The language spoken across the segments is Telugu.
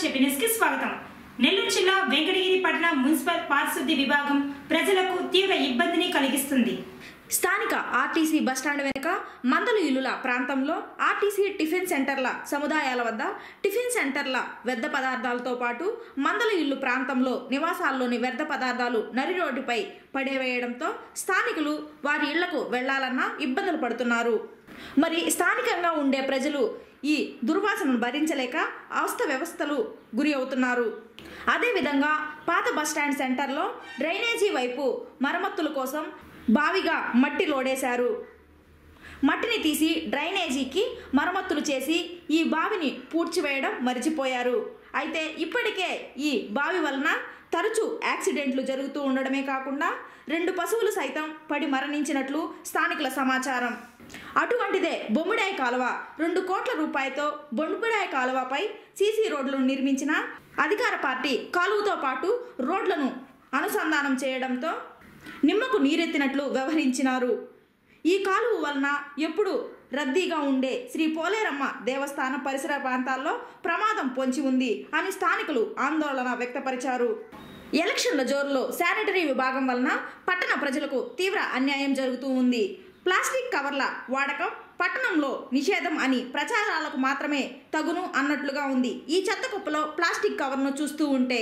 చెప్పినస్ కి స్వాగతం నెల్లూరు జిల్లా వెంకటగిరి పట్టణ మున్సిపల్ పారిశుద్ధ్య విభాగం ప్రజలకు తీవ్ర ఇబ్బందిని కలిగిస్తుంది స్థానిక ఆర్టీసీ బస్టాండ్ వెనుక మందలు ఇల్లుల ప్రాంతంలో ఆర్టీసీ టిఫిన్ సెంటర్ల సముదాయాల వద్ద టిఫిన్ సెంటర్ల వ్యర్థ పదార్థాలతో పాటు మందల ఇల్లు ప్రాంతంలో నివాసాల్లోని వ్యర్థ పదార్థాలు నరి రోడ్డుపై పడేవేయడంతో స్థానికులు వారి ఇళ్లకు వెళ్లాలన్నా ఇబ్బందులు పడుతున్నారు మరి స్థానికంగా ఉండే ప్రజలు ఈ దుర్వాసనను భరించలేక అవస్థ వ్యవస్థలు గురి అవుతున్నారు అదేవిధంగా పాత బస్టాండ్ సెంటర్లో డ్రైనేజీ వైపు మరమ్మతుల కోసం బావిగా మట్టి లోడేశారు మట్టిని తీసి డ్రైనేజీకి మరమ్మతులు చేసి ఈ బావిని పూడ్చివేయడం మర్చిపోయారు అయితే ఇప్పటికే ఈ బావి వలన తరచూ యాక్సిడెంట్లు జరుగుతూ ఉండడమే కాకుండా రెండు పశువులు సైతం పడి మరణించినట్లు స్థానికుల సమాచారం అటువంటిదే బొమ్మిడాయి కాలువ రెండు కోట్ల రూపాయలతో బొమ్మిడాయి కాలువపై సీసీ రోడ్లను నిర్మించిన అధికార పార్టీ కాలువతో పాటు రోడ్లను అనుసంధానం చేయడంతో నిమ్మకు నీరెత్తినట్లు వ్యవహరించినారు ఈ కాలువ వలన ఎప్పుడు రద్దీగా ఉండే శ్రీ పోలేరమ్మ దేవస్థానం పరిసర ప్రాంతాల్లో ప్రమాదం పొంచి ఉంది అని స్థానికులు ఆందోళన వ్యక్తపరిచారు ఎలక్షన్ల జోరులో శానిటరీ విభాగం వలన పట్టణ ప్రజలకు తీవ్ర అన్యాయం జరుగుతూ ఉంది ప్లాస్టిక్ కవర్ల వాడకం పట్టణంలో నిషేధం అని ప్రచారాలకు మాత్రమే తగును అన్నట్లుగా ఉంది ఈ చెత్త కుప్పలో ప్లాస్టిక్ కవర్ను చూస్తూ ఉంటే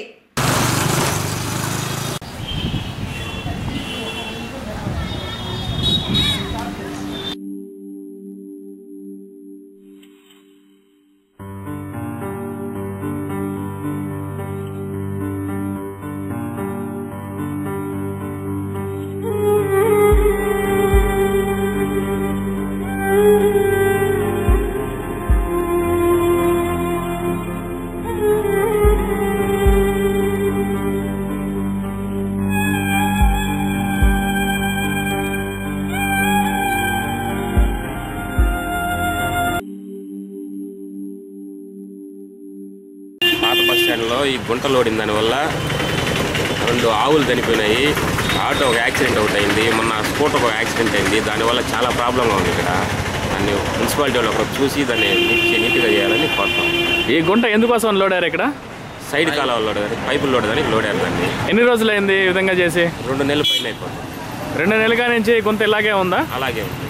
పాత బస్ స్టాండ్లో ఈ గుంట లోడిన దానివల్ల రెండు ఆవులు చనిపోయినాయి ఆటో ఒక యాక్సిడెంట్ ఒకటి అయింది మొన్న స్కూటర్ ఒక యాక్సిడెంట్ అయింది దానివల్ల చాలా ప్రాబ్లంగా ఉంది ఇక్కడ దాన్ని మున్సిపాలిటీ వాళ్ళు ఒకరు చూసి దాన్ని నీట్ నీట్గా చేయాలని కోరుతాం ఈ గుంట ఎందుకోసం లోడారు ఇక్కడ సైడ్ కాలువలు లోడ్ పైపులు లోడ్ దానికి లోడారు దాన్ని ఎన్ని రోజులైంది ఈ విధంగా చేసి రెండు నెలల పైన అయిపోతుంది రెండు నెలలుగా నుంచి ఈ గుంత ఇలాగే ఉందా అలాగే ఉంది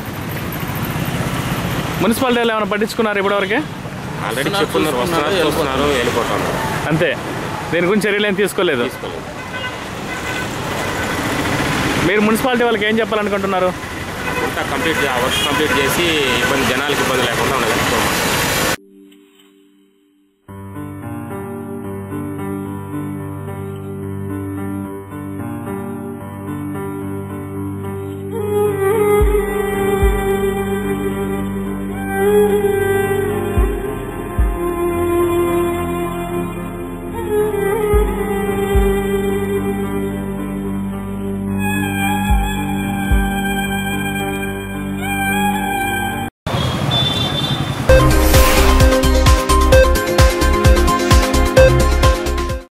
మున్సిపాలిటీ వాళ్ళు ఏమైనా పట్టించుకున్నారు ఇప్పటివరకే ఆల్రెడీ చెప్పున్నారు వస్తున్నారు చూస్తున్నారు వెళ్ళిపోతున్నారు అంతే దీని గురించి చర్యలు ఏం తీసుకోలేదు తీసుకోలేదు మీరు మున్సిపాలిటీ వాళ్ళకి ఏం చెప్పాలనుకుంటున్నారు గుంట కంప్లీట్ వర్క్ కంప్లీట్ చేసి ఇబ్బంది జనాలకు ఇబ్బంది లేకుండా ఉండదు